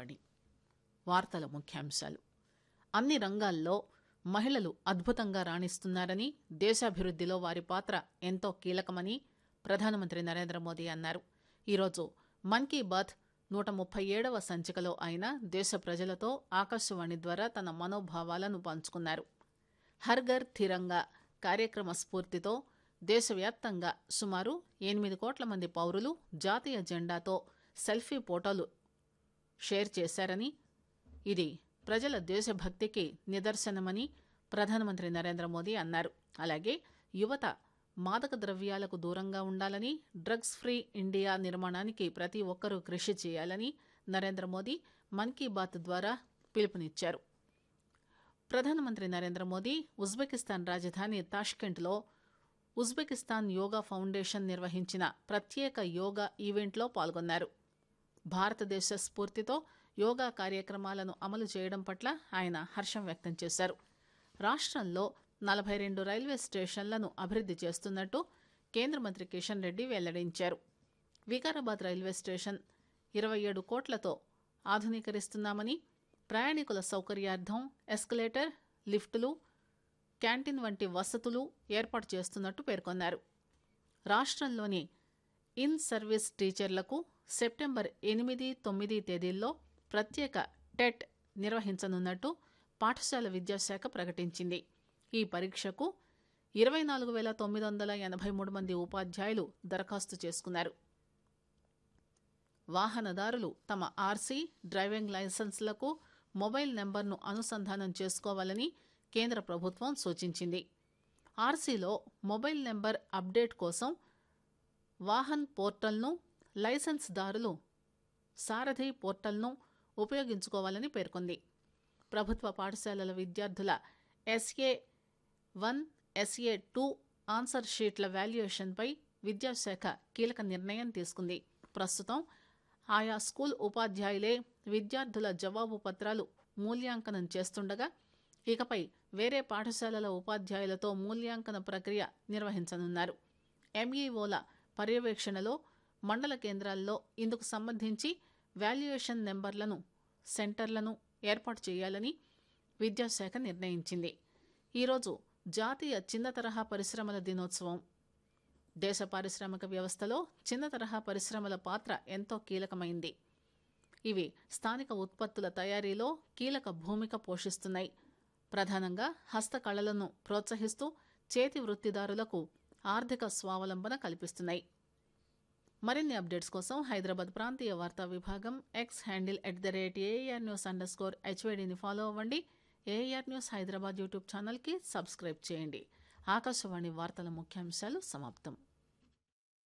ఆకాశవాణి వార్తల ముఖ్యాంశాలు అన్ని రంగాల్లో మహిళలు అద్భుతంగా రాణిస్తున్నారని దేశాభివృద్దిలో వారి పాత్ర ఎంతో కీలకమని ప్రధానమంత్రి నరేంద్ర మోదీ అన్నారు ఈరోజు మన్ కీ బాత్ నూట ముప్పై ఏడవ సంచికలో ఆయన దేశ ప్రజలతో ఆకాశవాణి ద్వారా తన మనోభావాలను పంచుకున్నారు హర్ఘర్ తిరంగా కార్యక్రమ స్ఫూర్తితో దేశవ్యాప్తంగా సుమారు ఎనిమిది కోట్ల మంది పౌరులు జాతీయ జెండాతో సెల్ఫీ ఫోటోలు షేర్ చేశారని ఇది ప్రజల దేశభక్తికి నిదర్శనమని ప్రధానమంత్రి నరేంద్ర మోదీ అన్నారు అలాగే యువత మాదక ద్రవ్యాలకు దూరంగా ఉండాలని డ్రగ్స్ ఫ్రీ ఇండియా నిర్మాణానికి ప్రతి ఒక్కరూ కృషి చేయాలని నరేంద్ర మోదీ మన్ కీ బాత్ ద్వారా పిలుపునిచ్చారు ప్రధానమంత్రి నరేంద్ర మోదీ ఉజ్బెకిస్తాన్ రాజధాని తాష్కెంట్లో ఉజ్బెకిస్తాన్ యోగా ఫౌండేషన్ నిర్వహించిన ప్రత్యేక యోగా ఈవెంట్లో పాల్గొన్నారు భారతదేశ స్ఫూర్తితో యోగా కార్యక్రమాలను అమలు చేయడం పట్ల ఆయన హర్షం వ్యక్తం చేశారు రాష్ట్రంలో నలభై రెండు రైల్వే స్టేషన్లను అభివృద్ది చేస్తున్నట్టు కేంద్ర మంత్రి కిషన్ రెడ్డి వెల్లడించారు వికారాబాద్ రైల్వే స్టేషన్ ఇరవై ఏడు కోట్లతో ఆధునీకరిస్తున్నామని ప్రయాణికుల సౌకర్యార్థం ఎస్కలేటర్ లిఫ్టులు క్యాంటీన్ వంటి వసతులు ఏర్పాటు చేస్తున్నట్టు పేర్కొన్నారు రాష్ట్రంలోని ఇన్ సర్వీస్ టీచర్లకు సెప్టెంబర్ ఎనిమిది తొమ్మిది తేదీల్లో ప్రత్యేక టెట్ నిర్వహించనున్నట్టు పాఠశాల విద్యాశాఖ ప్రకటించింది ఈ పరీక్షకు ఇరవై నాలుగు వేల తొమ్మిది వందల ఎనభై మూడు మంది ఉపాధ్యాయులు దరఖాస్తు చేసుకున్నారు వాహనదారులు తమ ఆర్సీ డ్రైవింగ్ లైసెన్స్లకు మొబైల్ నెంబర్ను అనుసంధానం చేసుకోవాలని కేంద్ర ప్రభుత్వం సూచించింది ఆర్సీలో మొబైల్ నెంబర్ అప్డేట్ కోసం వాహన్ పోర్టల్ను లైసెన్స్ దారులు సారథి పోర్టల్ను ఉపయోగించుకోవాలని పేర్కొంది ప్రభుత్వ పాఠశాలల విద్యార్థుల SA one SA two answer షీట్ల వాల్యుయేషన్పై విద్యాశాఖ కీలక నిర్ణయం తీసుకుంది ప్రస్తుతం ఆయా స్కూల్ ఉపాధ్యాయులే విద్యార్థుల జవాబు పత్రాలు మూల్యాంకనం చేస్తుండగా ఇకపై వేరే పాఠశాలల ఉపాధ్యాయులతో మూల్యాంకన ప్రక్రియ నిర్వహించనున్నారు ఎంఈఓల పర్యవేక్షణలో మండల కేంద్రాల్లో ఇందుకు సంబంధించి వాల్యుయేషన్ నెంబర్లను సెంటర్లను ఏర్పాటు చేయాలని విద్యాశాఖ నిర్ణయించింది ఈరోజు జాతీయ చిన్న తరహా పరిశ్రమల దినోత్సవం దేశ పారిశ్రామిక వ్యవస్థలో చిన్న తరహా పరిశ్రమల పాత్ర ఎంతో కీలకమైంది ఇవి స్థానిక ఉత్పత్తుల తయారీలో కీలక భూమిక పోషిస్తున్నాయి ప్రధానంగా హస్తకళలను ప్రోత్సహిస్తూ చేతి వృత్తిదారులకు ఆర్థిక స్వావలంబన కల్పిస్తున్నాయి మరిన్ని అప్డేట్స్ కోసం హైదరాబాద్ ప్రాంతీయ వార్తా విభాగం X handle at the rate AIR news underscore హెచ్వైడీని ఫాలో అవ్వండి ఏఆర్ న్యూస్ హైదరాబాద్ యూట్యూబ్ ఛానల్కి సబ్స్క్రైబ్ చేయండి ఆకాశవాణి వార్తల ముఖ్యాంశాలు సమాప్తం